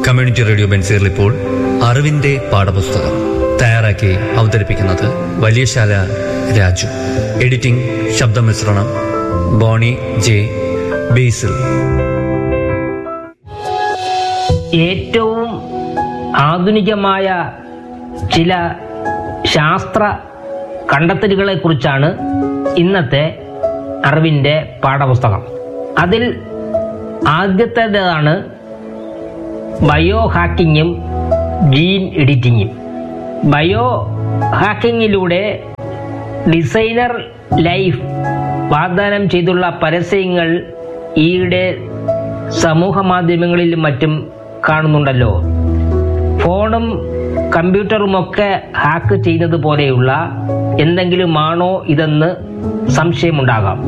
community radio ബെൻസീറിൽ ഇപ്പോൾ അറിവിന്റെ പാഠപുസ്തകം തയ്യാറാക്കി അവതരിപ്പിക്കുന്നത് വലിയശാല രാജു എഡിറ്റിംഗ് ശബ്ദമിശ്രണം ബോണി ജെ ബേസിൽ ഏറ്റവും ആധുനികമായ ചില ശാസ്ത്ര കണ്ടെത്തലുകളെ കുറിച്ചാണ് ഇന്നത്തെ അറിവിൻ്റെ പാഠപുസ്തകം അതിൽ ആദ്യത്തേതാണ് ബയോ ഹാക്കിങ്ങും ജീൻ എഡിറ്റിങ്ങും ബയോ ഹാക്കിങ്ങിലൂടെ ഡിസൈനർ ലൈഫ് വാഗ്ദാനം ചെയ്തുള്ള പരസ്യങ്ങൾ ഈയിടെ സമൂഹ മാധ്യമങ്ങളിലും മറ്റും കാണുന്നുണ്ടല്ലോ ഫോണും കമ്പ്യൂട്ടറുമൊക്കെ ഹാക്ക് ചെയ്യുന്നത് പോലെയുള്ള എന്തെങ്കിലുമാണോ ഇതെന്ന് സംശയമുണ്ടാകാം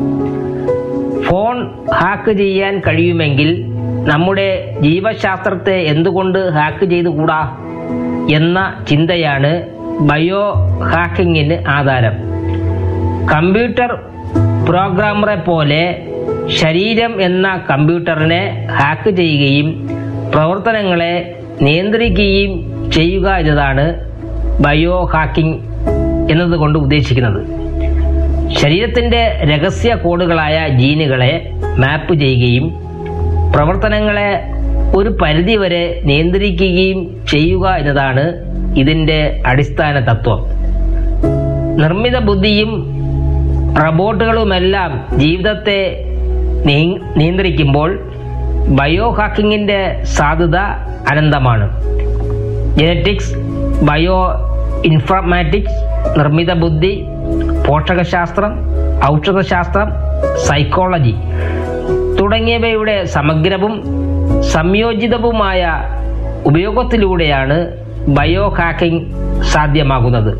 ഫോൺ ഹാക്ക് ചെയ്യാൻ കഴിയുമെങ്കിൽ നമ്മുടെ ജീവശാസ്ത്രത്തെ എന്തുകൊണ്ട് ഹാക്ക് ചെയ്തുകൂടാ എന്ന ചിന്തയാണ് ബയോ ഹാക്കിങ്ങിന് ആധാരം കമ്പ്യൂട്ടർ പ്രോഗ്രാമറെ പോലെ ശരീരം എന്ന കമ്പ്യൂട്ടറിനെ ഹാക്ക് ചെയ്യുകയും പ്രവർത്തനങ്ങളെ നിയന്ത്രിക്കുകയും ചെയ്യുക എന്നതാണ് ബയോ ഹാക്കിംഗ് എന്നതുകൊണ്ട് ഉദ്ദേശിക്കുന്നത് ശരീരത്തിന്റെ രഹസ്യ കോഡുകളായ ജീനുകളെ മാപ്പ് ചെയ്യുകയും പ്രവർത്തനങ്ങളെ ഒരു പരിധിവരെ നിയന്ത്രിക്കുകയും ചെയ്യുക എന്നതാണ് ഇതിന്റെ അടിസ്ഥാന തത്വം നിർമ്മിത ബുദ്ധിയും റോബോട്ടുകളുമെല്ലാം ജീവിതത്തെ നീ- നിയന്ത്രിക്കുമ്പോൾ ബയോ ഹാക്കിങ്ങിന്റെ സാധ്യത അനന്തമാണ് ജനറ്റിക്സ് ബയോ ഇൻഫർമാറ്റിക്സ് നിർമ്മിത ബുദ്ധി പോഷകശാസ്ത്രം ഔഷധശാസ്ത്രം സൈക്കോളജി തുടങ്ങിയവയുടെ സമഗ്രവും സംയോജിതവുമായ ഉപയോഗത്തിലൂടെയാണ് ബയോ ഹാക്കിംഗ് സാധ്യമാകുന്നത്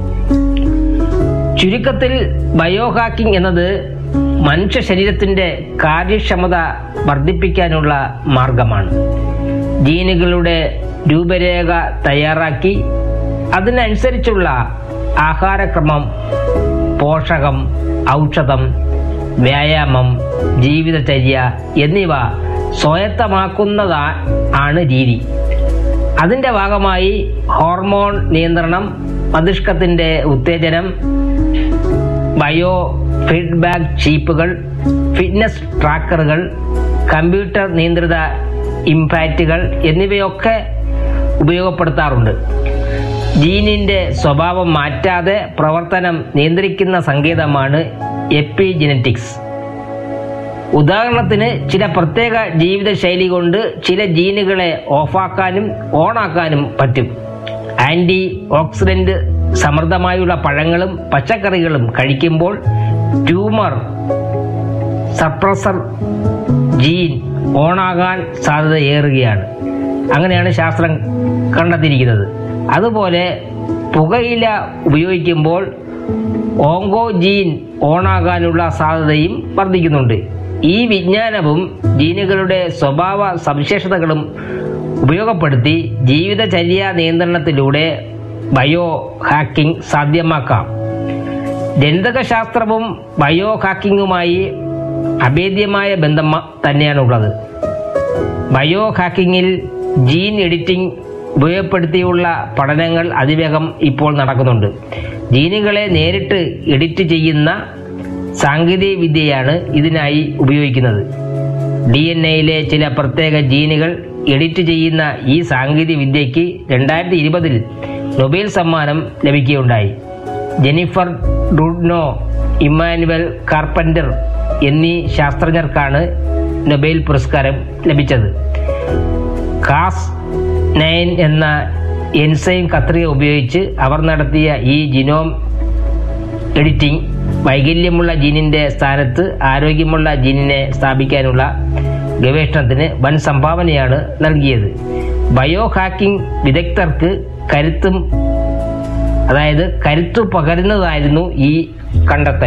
ചുരുക്കത്തിൽ ബയോ ഹാക്കിംഗ് എന്നത് മനുഷ്യ ശരീരത്തിന്റെ കാര്യക്ഷമത വർദ്ധിപ്പിക്കാനുള്ള മാർഗമാണ് ജീനുകളുടെ രൂപരേഖ തയ്യാറാക്കി അതിനനുസരിച്ചുള്ള ആഹാരക്രമം പോഷകം ഔഷധം വ്യായാമം ജീവിതചര്യ എന്നിവ സ്വായത്തമാക്കുന്നതാ ആണ് രീതി അതിന്റെ ഭാഗമായി ഹോർമോൺ നിയന്ത്രണം മസ്തിഷ്കത്തിന്റെ ഉത്തേജനം ബയോ ഫീഡ്ബാക്ക് ചീപ്പുകൾ ഫിറ്റ്നസ് ട്രാക്കറുകൾ കമ്പ്യൂട്ടർ നിയന്ത്രിത ഇംപാക്റ്റുകൾ എന്നിവയൊക്കെ ഉപയോഗപ്പെടുത്താറുണ്ട് ജീനിന്റെ സ്വഭാവം മാറ്റാതെ പ്രവർത്തനം നിയന്ത്രിക്കുന്ന സങ്കേതമാണ് എപ്പിജനറ്റിക്സ് ഉദാഹരണത്തിന് ചില പ്രത്യേക ജീവിതശൈലി കൊണ്ട് ചില ജീനുകളെ ഓഫാക്കാനും ഓണാക്കാനും പറ്റും ആന്റി ഓക്സിഡന്റ് സമൃദ്ധമായുള്ള പഴങ്ങളും പച്ചക്കറികളും കഴിക്കുമ്പോൾ ട്യൂമർ സപ്രസർ ജീൻ ഓണാകാൻ സാധ്യത ഏറുകയാണ് അങ്ങനെയാണ് ശാസ്ത്രം കണ്ടെത്തിയിരിക്കുന്നത് അതുപോലെ പുകയില ഉപയോഗിക്കുമ്പോൾ ഓങ്കോ ജീൻ ഓണാകാനുള്ള സാധ്യതയും വർദ്ധിക്കുന്നുണ്ട് ഈ വിജ്ഞാനവും ജീനുകളുടെ സ്വഭാവ സവിശേഷതകളും ഉപയോഗപ്പെടുത്തി ജീവിതചര്യ നിയന്ത്രണത്തിലൂടെ ബയോ ഹാക്കിംഗ് സാധ്യമാക്കാം ജനിതകശാസ്ത്രവും ബയോ ഹാക്കിങ്ങുമായി അഭേദ്യമായ ബന്ധം മ- തന്നെയാണുള്ളത് ബയോ ഹാക്കിങ്ങിൽ ജീൻ എഡിറ്റിംഗ് ഉപയോഗപ്പെടുത്തിയുള്ള പഠനങ്ങൾ അതിവേഗം ഇപ്പോൾ നടക്കുന്നുണ്ട് ജീനുകളെ നേരിട്ട് എഡിറ്റ് ചെയ്യുന്ന സാങ്കേതിക വിദ്യയാണ് ഇതിനായി ഉപയോഗിക്കുന്നത് ഡി എൻ എയിലെ ചില പ്രത്യേക ജീനുകൾ എഡിറ്റ് ചെയ്യുന്ന ഈ സാങ്കേതിക വിദ്യയ്ക്ക് രണ്ടായിരത്തി ഇരുപതിൽ നൊബേൽ സമ്മാനം ലഭിക്കുകയുണ്ടായി ജെനിഫർ ഡുഡ്നോ ഇമ്മാനുവൽ കാർപ്പന്റർ എന്നീ ശാസ്ത്രജ്ഞർക്കാണ് നൊബേൽ പുരസ്കാരം ലഭിച്ചത് കാസ് നയൻ എന്ന എൻസൈം കത്രിക ഉപയോഗിച്ച് അവർ നടത്തിയ ഈ ജിനോം എഡിറ്റിംഗ് വൈകല്യമുള്ള ജീനിന്റെ സ്ഥാനത്ത് ആരോഗ്യമുള്ള ജീനിനെ സ്ഥാപിക്കാനുള്ള ഗവേഷണത്തിന് വൻ സംഭാവനയാണ് നൽകിയത് ബയോ ഹാക്കിംഗ് വിദഗ്ധർക്ക് കരുത്തും അതായത് കരുത്തു പകരുന്നതായിരുന്നു ഈ കണ്ടെത്തൽ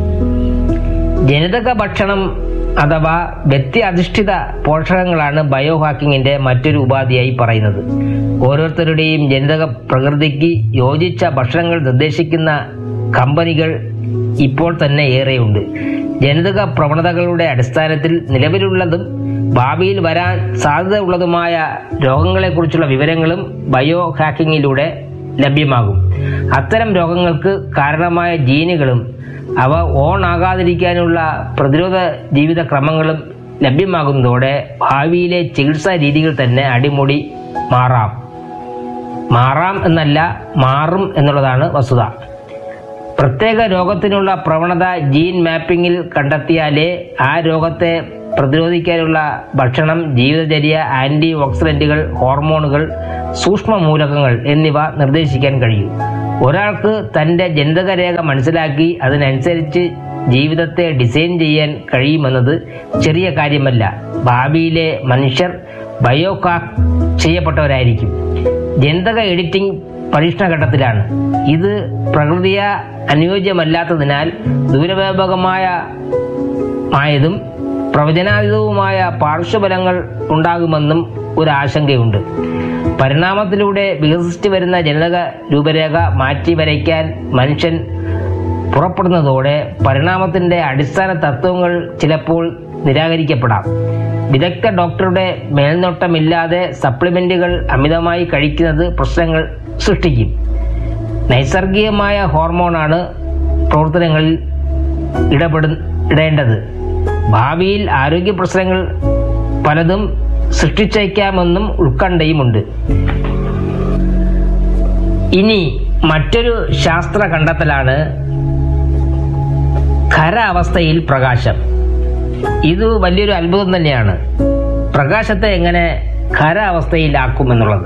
ജനിതക ഭക്ഷണം അഥവാ വ്യക്തിയധിഷ്ഠിത പോഷകങ്ങളാണ് ബയോ ഹാക്കിങ്ങിന്റെ മറ്റൊരു ഉപാധിയായി പറയുന്നത് ഓരോരുത്തരുടെയും ജനിതക പ്രകൃതിക്ക് യോജിച്ച ഭക്ഷണങ്ങൾ നിർദ്ദേശിക്കുന്ന കമ്പനികൾ ഇപ്പോൾ തന്നെ ഏറെയുണ്ട് ജനിതക പ്രവണതകളുടെ അടിസ്ഥാനത്തിൽ നിലവിലുള്ളതും ഭാവിയിൽ വരാൻ സാധ്യതയുള്ളതുമായ രോഗങ്ങളെക്കുറിച്ചുള്ള വിവരങ്ങളും ബയോ ഹാക്കിങ്ങിലൂടെ ലഭ്യമാകും അത്തരം രോഗങ്ങൾക്ക് കാരണമായ ജീനുകളും അവ ഓൺ ആകാതിരിക്കാനുള്ള പ്രതിരോധ ജീവിത ക്രമങ്ങളും ലഭ്യമാകുന്നതോടെ ഭാവിയിലെ ചികിത്സാ രീതികൾ തന്നെ അടിമുടി മാറാം മാറാം എന്നല്ല മാറും എന്നുള്ളതാണ് വസ്തുത പ്രത്യേക രോഗത്തിനുള്ള പ്രവണത ജീൻ മാപ്പിംഗിൽ കണ്ടെത്തിയാലേ ആ രോഗത്തെ പ്രതിരോധിക്കാനുള്ള ഭക്ഷണം ജീവിതചര്യ ആന്റി ഓക്സിഡന്റുകൾ ഹോർമോണുകൾ സൂക്ഷ്മ മൂലകങ്ങൾ എന്നിവ നിർദ്ദേശിക്കാൻ കഴിയും ഒരാൾക്ക് തന്റെ ജനിതകരേഖ മനസ്സിലാക്കി അതിനനുസരിച്ച് ജീവിതത്തെ ഡിസൈൻ ചെയ്യാൻ കഴിയുമെന്നത് ചെറിയ കാര്യമല്ല ഭാവിയിലെ മനുഷ്യർ ബയോകാക്ക് ചെയ്യപ്പെട്ടവരായിരിക്കും ജനിതക എഡിറ്റിംഗ് പരീക്ഷണഘട്ടത്തിലാണ് ഇത് പ്രകൃതിയ അനുയോജ്യമല്ലാത്തതിനാൽ ദൂരവ്യാപകമായ ആയതും പ്രവചനാതീതവുമായ പാർശ്വഫലങ്ങൾ ഉണ്ടാകുമെന്നും ഒരു ആശങ്കയുണ്ട് പരിണാമത്തിലൂടെ വികസിച്ചു വരുന്ന ജനിതക രൂപരേഖ മാറ്റി വരയ്ക്കാൻ മനുഷ്യൻ പുറപ്പെടുന്നതോടെ പരിണാമത്തിന്റെ അടിസ്ഥാന തത്വങ്ങൾ ചിലപ്പോൾ നിരാകരിക്കപ്പെടാം വിദഗ്ധ ഡോക്ടറുടെ മേൽനോട്ടമില്ലാതെ സപ്ലിമെന്റുകൾ അമിതമായി കഴിക്കുന്നത് പ്രശ്നങ്ങൾ സൃഷ്ടിക്കും നൈസർഗികമായ ഹോർമോണാണ് പ്രവർത്തനങ്ങളിൽ ഇടപെടേണ്ടത് ഭാവിയിൽ ആരോഗ്യ പ്രശ്നങ്ങൾ പലതും സൃഷ്ടിച്ചേക്കാമെന്നും ഉത്കണ്ഠയുമുണ്ട് ഇനി മറ്റൊരു ശാസ്ത്ര കണ്ടെത്തലാണ് ഖര അവസ്ഥയിൽ പ്രകാശം ഇത് വലിയൊരു അത്ഭുതം തന്നെയാണ് പ്രകാശത്തെ എങ്ങനെ ഖര അവസ്ഥയിലാക്കുമെന്നുള്ളത്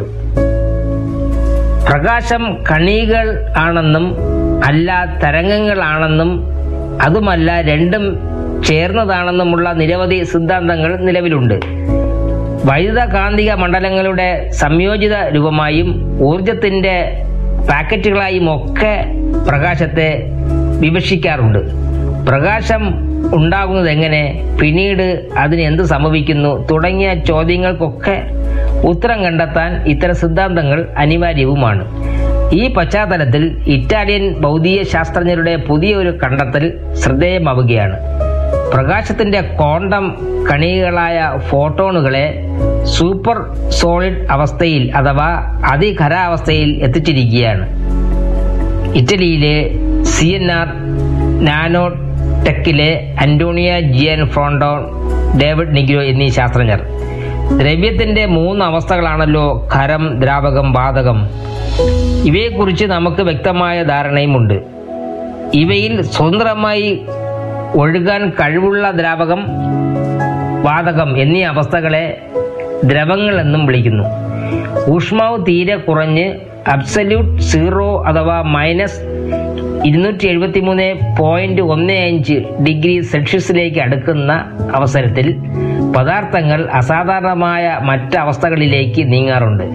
പ്രകാശം കണികൾ ആണെന്നും അല്ല തരംഗങ്ങളാണെന്നും അതുമല്ല രണ്ടും ചേർന്നതാണെന്നുമുള്ള നിരവധി സിദ്ധാന്തങ്ങൾ നിലവിലുണ്ട് വൈദ്യുത കാന്തിക മണ്ഡലങ്ങളുടെ സംയോജിത രൂപമായും ഊർജത്തിന്റെ പാക്കറ്റുകളായും ഒക്കെ പ്രകാശത്തെ വിവക്ഷിക്കാറുണ്ട് പ്രകാശം ഉണ്ടാകുന്നത് എങ്ങനെ പിന്നീട് അതിന് എന്ത് സംഭവിക്കുന്നു തുടങ്ങിയ ചോദ്യങ്ങൾക്കൊക്കെ ഉത്തരം കണ്ടെത്താൻ ഇത്തരം സിദ്ധാന്തങ്ങൾ അനിവാര്യവുമാണ് ഈ പശ്ചാത്തലത്തിൽ ഇറ്റാലിയൻ ഭൗതിക ശാസ്ത്രജ്ഞരുടെ പുതിയൊരു കണ്ടെത്തൽ ശ്രദ്ധേയമാവുകയാണ് പ്രകാശത്തിന്റെ ക്വാണ്ടം കണികകളായ ഫോട്ടോണുകളെ സൂപ്പർ സോളിഡ് അവസ്ഥയിൽ അഥവാ അതിഖരാവസ്ഥയിൽ എത്തിച്ചിരിക്കുകയാണ് ഇറ്റലിയിലെ സി എൻ ആർ നാനോ ടെക്കിലെ Antonia Gian Frontone David Nigro എന്നീ ശാസ്ത്രജ്ഞർ ദ്രവ്യത്തിന്റെ മൂന്ന് അവസ്ഥകളാണല്ലോ ഖരം ദ്രാവകം വാതകം ഇവയെക്കുറിച്ച് നമുക്ക് വ്യക്തമായ ധാരണയുമുണ്ട് ഇവയിൽ സ്വതന്ത്രമായി ഒഴുകാൻ കഴിവുള്ള ദ്രാവകം വാതകം എന്നീ അവസ്ഥകളെ ദ്രവങ്ങൾ എന്നും വിളിക്കുന്നു ഊഷ്മാവ് തീരെ കുറഞ്ഞ് അബ്സല്യൂട്ട് സീറോ അഥവാ മൈനസ് ഇരുന്നൂറ്റി എഴുപത്തി മൂന്ന് പോയിന്റ് ഒന്ന് അഞ്ച് ഡിഗ്രി സെൽഷ്യസിലേക്ക് അടുക്കുന്ന അവസരത്തിൽ പദാർത്ഥങ്ങൾ അസാധാരണമായ മറ്റ് അവസ്ഥകളിലേക്ക് നീങ്ങാറുണ്ട്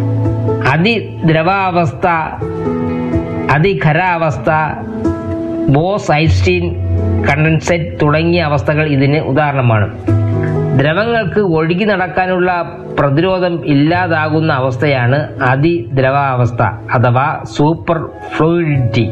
അതിദ്രവാവസ്ഥ അതിഖരാവസ്ഥ ബോസ് ഐസ്റ്റീൻ കണ്ടൻസെറ്റ് തുടങ്ങിയ അവസ്ഥകൾ ഇതിന് ഉദാഹരണമാണ് ദ്രവങ്ങൾക്ക് ഒഴുകി നടക്കാനുള്ള പ്രതിരോധം ഇല്ലാതാകുന്ന അവസ്ഥയാണ് അതിദ്രവാവസ്ഥ അഥവാ സൂപ്പർ ഫ്ലൂയിഡിറ്റി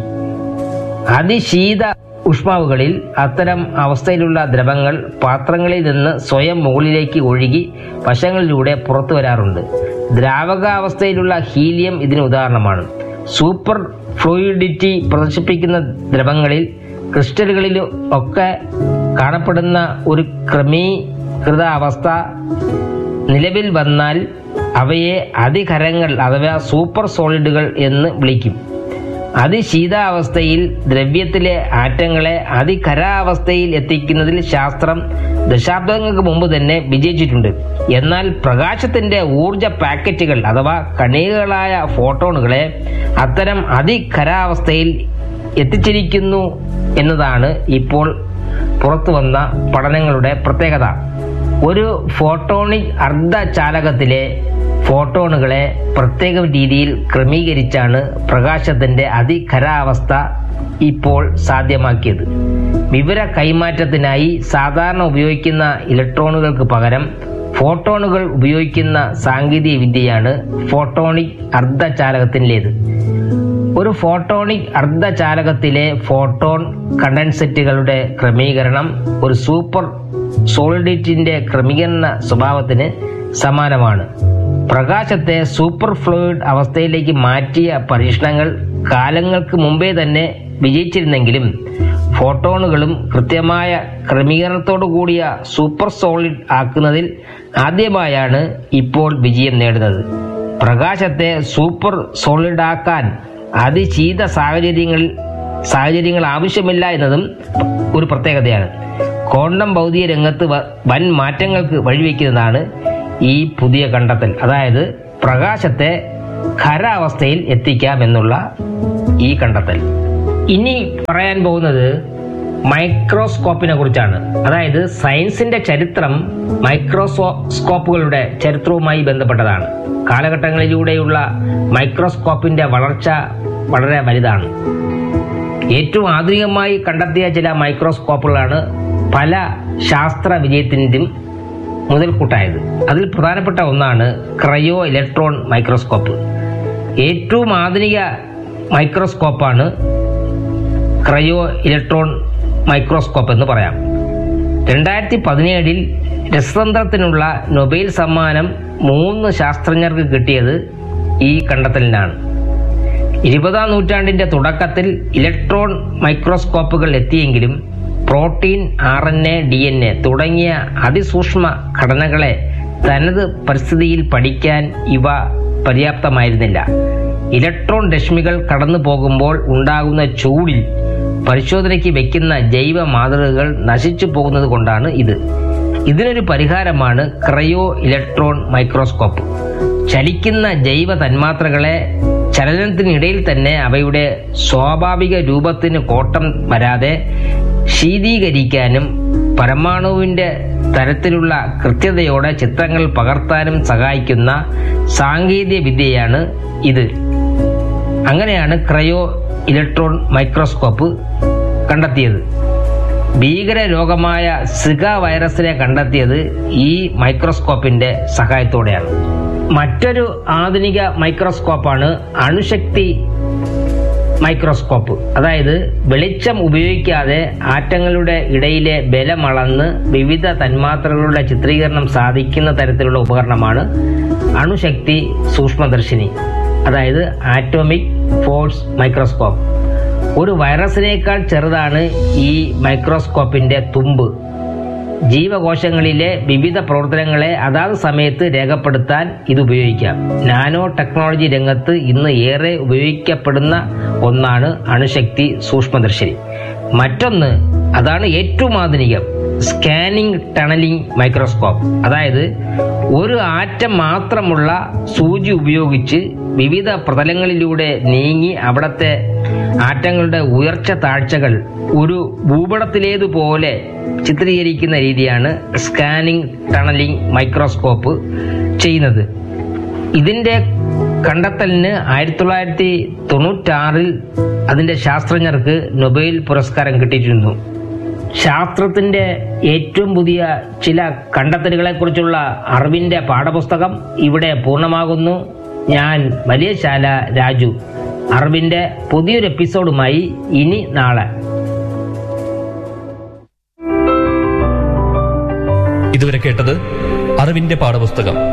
അതിശീത ഊഷ്മാവുകളിൽ അത്തരം അവസ്ഥയിലുള്ള ദ്രവങ്ങൾ പാത്രങ്ങളിൽ നിന്ന് സ്വയം മുകളിലേക്ക് ഒഴുകി വശങ്ങളിലൂടെ പുറത്തു വരാറുണ്ട് ദ്രാവകാവസ്ഥയിലുള്ള ഹീലിയം ഇതിന് ഉദാഹരണമാണ് സൂപ്പർ ഫ്ലൂയിഡിറ്റി പ്രദർശിപ്പിക്കുന്ന ദ്രവങ്ങളിൽ ക്രിസ്റ്റലുകളിലും ഒക്കെ കാണപ്പെടുന്ന ഒരു ക്രമീകൃത അവസ്ഥ നിലവിൽ വന്നാൽ അവയെ അതിഖരങ്ങൾ അഥവാ സൂപ്പർ സോളിഡുകൾ എന്ന് വിളിക്കും അതിശീതാവസ്ഥയിൽ ദ്രവ്യത്തിലെ ആറ്റങ്ങളെ അതിഖരാവസ്ഥയിൽ എത്തിക്കുന്നതിൽ ശാസ്ത്രം ദശാബ്ദങ്ങൾക്ക് മുമ്പ് തന്നെ വിജയിച്ചിട്ടുണ്ട് എന്നാൽ പ്രകാശത്തിന്റെ ഊർജ പാക്കറ്റുകൾ അഥവാ കണികകളായ ഫോട്ടോണുകളെ അത്തരം അതിഖരാവസ്ഥയിൽ എത്തിച്ചിരിക്കുന്നു എന്നതാണ് ഇപ്പോൾ പുറത്തു വന്ന പഠനങ്ങളുടെ പ്രത്യേകത ഒരു ഫോട്ടോണിക് അർദ്ധചാലകത്തിലെ ഫോട്ടോണുകളെ പ്രത്യേക രീതിയിൽ ക്രമീകരിച്ചാണ് പ്രകാശത്തിന്റെ അതിഖരാവസ്ഥ ഇപ്പോൾ സാധ്യമാക്കിയത് വിവര കൈമാറ്റത്തിനായി സാധാരണ ഉപയോഗിക്കുന്ന ഇലക്ട്രോണുകൾക്ക് പകരം ഫോട്ടോണുകൾ ഉപയോഗിക്കുന്ന സാങ്കേതിക വിദ്യയാണ് ഫോട്ടോണിക് അർദ്ധചാലകത്തിൻ്റേത് ഒരു ഫോട്ടോണിക് അർദ്ധചാലകത്തിലെ ഫോട്ടോൺ കണ്ടൻസെറ്റുകളുടെ ക്രമീകരണം ഒരു സൂപ്പർ സോളിഡിറ്റിന്റെ ക്രമീകരണ സ്വഭാവത്തിന് സമാനമാണ് പ്രകാശത്തെ സൂപ്പർ ഫ്ലൂയിഡ് അവസ്ഥയിലേക്ക് മാറ്റിയ പരീക്ഷണങ്ങൾ കാലങ്ങൾക്ക് മുമ്പേ തന്നെ വിജയിച്ചിരുന്നെങ്കിലും ഫോട്ടോണുകളും കൃത്യമായ ക്രമീകരണത്തോടു കൂടിയ സൂപ്പർ സോളിഡ് ആക്കുന്നതിൽ ആദ്യമായാണ് ഇപ്പോൾ വിജയം നേടുന്നത് പ്രകാശത്തെ സൂപ്പർ സോളിഡ് ആക്കാൻ അതിശീത സാഹചര്യങ്ങളിൽ സാഹചര്യങ്ങൾ ആവശ്യമില്ല എന്നതും ഒരു പ്രത്യേകതയാണ് ക്വാണ്ടം ഭൗതിക രംഗത്ത് വ- വൻ മാറ്റങ്ങൾക്ക് വഴിവെക്കുന്നതാണ് ഈ പുതിയ കണ്ടെത്തൽ അതായത് പ്രകാശത്തെ ഖരാവസ്ഥയിൽ എത്തിക്കാമെന്നുള്ള ഈ കണ്ടെത്തൽ ഇനി പറയാൻ പോകുന്നത് മൈക്രോസ്കോപ്പിനെ കുറിച്ചാണ് അതായത് സയൻസിന്റെ ചരിത്രം മൈക്രോസ്കോപ്പുകളുടെ ചരിത്രവുമായി ബന്ധപ്പെട്ടതാണ് കാലഘട്ടങ്ങളിലൂടെയുള്ള മൈക്രോസ്കോപ്പിന്റെ വളർച്ച വളരെ വലുതാണ് ഏറ്റവും ആധുനികമായി കണ്ടെത്തിയ ചില മൈക്രോസ്കോപ്പുകളാണ് പല ശാസ്ത്ര വിജയത്തിൻ്റെയും മുതൽക്കൂട്ടായത് അതിൽ പ്രധാനപ്പെട്ട ഒന്നാണ് ക്രയോ ഇലക്ട്രോൺ മൈക്രോസ്കോപ്പ് ഏറ്റവും ആധുനിക മൈക്രോസ്കോപ്പാണ് ക്രയോ ഇലക്ട്രോൺ മൈക്രോസ്കോപ്പ് എന്ന് പറയാം രണ്ടായിരത്തി പതിനേഴിൽ രസതന്ത്രത്തിനുള്ള നൊബേൽ സമ്മാനം മൂന്ന് ശാസ്ത്രജ്ഞർക്ക് കിട്ടിയത് ഈ കണ്ടെത്തലിനാണ് ഇരുപതാം നൂറ്റാണ്ടിന്റെ തുടക്കത്തിൽ ഇലക്ട്രോൺ മൈക്രോസ്കോപ്പുകൾ എത്തിയെങ്കിലും protein R N A D N A തുടങ്ങിയ അതിസൂക്ഷ്മ ഘടനകളെ തനത് പരിസ്ഥിതിയിൽ പഠിക്കാൻ ഇവ പര്യാപ്തമായിരുന്നില്ല ഇലക്ട്രോൺ രശ്മികൾ കടന്നു പോകുമ്പോൾ ഉണ്ടാകുന്ന ചൂടിൽ പരിശോധനയ്ക്ക് വെക്കുന്ന ജൈവ മാതൃകകൾ നശിച്ചു പോകുന്നത് കൊണ്ടാണ് ഇത് ഇതിനൊരു പരിഹാരമാണ് ക്രയോ ഇലക്ട്രോൺ മൈക്രോസ്കോപ്പ് ചലിക്കുന്ന ജൈവ തന്മാത്രകളെ ചലനത്തിനിടയിൽ തന്നെ അവയുടെ സ്വാഭാവിക രൂപത്തിന് കോട്ടം വരാതെ ശീതീകരിക്കാനും പരമാണുവിന്റെ തരത്തിലുള്ള കൃത്യതയോടെ ചിത്രങ്ങൾ പകർത്താനും സഹായിക്കുന്ന സാങ്കേതിക വിദ്യയാണ് ഇത് അങ്ങനെയാണ് ക്രയോ ഇലക്ട്രോൺ മൈക്രോസ്കോപ്പ് കണ്ടെത്തിയത് ഭീകര രോഗമായ സിക വൈറസിനെ കണ്ടെത്തിയത് ഈ മൈക്രോസ്കോപ്പിന്റെ സഹായത്തോടെയാണ് മറ്റൊരു ആധുനിക മൈക്രോസ്കോപ്പാണ് അണുശക്തി മൈക്രോസ്കോപ്പ് അതായത് വെളിച്ചം ഉപയോഗിക്കാതെ ആറ്റങ്ങളുടെ ഇടയിലെ ബലം അളന്ന് വിവിധ തന്മാത്രകളുടെ ചിത്രീകരണം സാധിക്കുന്ന തരത്തിലുള്ള ഉപകരണമാണ് അണുശക്തി സൂക്ഷ്മദർശിനി അതായത് ആറ്റോമിക് ഫോഴ്സ് മൈക്രോസ്കോപ്പ് ഒരു വൈറസിനേക്കാൾ ചെറുതാണ് ഈ മൈക്രോസ്കോപ്പിന്റെ തുമ്പ് ജീവകോശങ്ങളിലെ വിവിധ പ്രവർത്തനങ്ങളെ അതാത് സമയത്ത് രേഖപ്പെടുത്താൻ ഇത് ഉപയോഗിക്കാം നാനോ ടെക്നോളജി രംഗത്ത് ഇന്ന് ഏറെ ഉപയോഗിക്കപ്പെടുന്ന ഒന്നാണ് അണുശക്തി സൂക്ഷ്മദർശിനി മറ്റൊന്ന് അതാണ് ഏറ്റവും ആധുനികം സ്കാനിംഗ് ടണലിംഗ് മൈക്രോസ്കോപ്പ് അതായത് ഒരു ആറ്റം മാത്രമുള്ള സൂചി ഉപയോഗിച്ച് വിവിധ പ്രതലങ്ങളിലൂടെ നീങ്ങി അവിടത്തെ ആറ്റങ്ങളുടെ ഉയർച്ച താഴ്ചകൾ ഒരു ഭൂപടത്തിലേതുപോലെ ചിത്രീകരിക്കുന്ന രീതിയാണ് സ്കാനിംഗ് ടണലിംഗ് മൈക്രോസ്കോപ്പ് ചെയ്യുന്നത് ഇതിന്റെ കണ്ടെത്തലിന് ആയിരത്തി തൊള്ളായിരത്തി തൊണ്ണൂറ്റാറിൽ അതിന്റെ ശാസ്ത്രജ്ഞർക്ക് നൊബേൽ പുരസ്കാരം കിട്ടിയിരുന്നു ശാസ്ത്രത്തിന്റെ ഏറ്റവും പുതിയ ചില കണ്ടെത്തലുകളെ കുറിച്ചുള്ള അറിവിന്റെ പാഠപുസ്തകം ഇവിടെ പൂർണ്ണമാകുന്നു ഞാൻ വലിയശാല രാജു അറിവിന്റെ പുതിയൊരു എപ്പിസോഡുമായി ഇനി നാളെ ഇതുവരെ കേട്ടത് അറിവിന്റെ പാഠപുസ്തകം